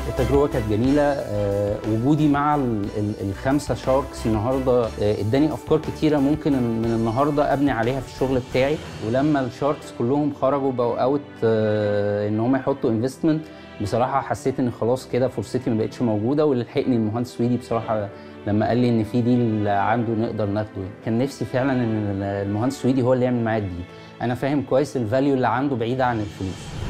التجربه كانت جميله آه، وجودي مع ال- ال- الخمسه شاركس النهارده آه، اداني افكار كتيره ممكن من النهارده ابني عليها في الشغل بتاعي ولما الشاركس كلهم خرجوا بقوا اوت ان هم يحطوا انفستمنت بصراحه حسيت ان خلاص كده فرصتي ما بقتش موجوده واللي لحقني المهندس ويدي بصراحه لما قال لي ان في ديل عنده نقدر ناخده يعني. كان نفسي فعلا ان المهندس ويدي هو اللي يعمل معايا الديل انا فاهم كويس الفاليو اللي عنده بعيده عن الفلوس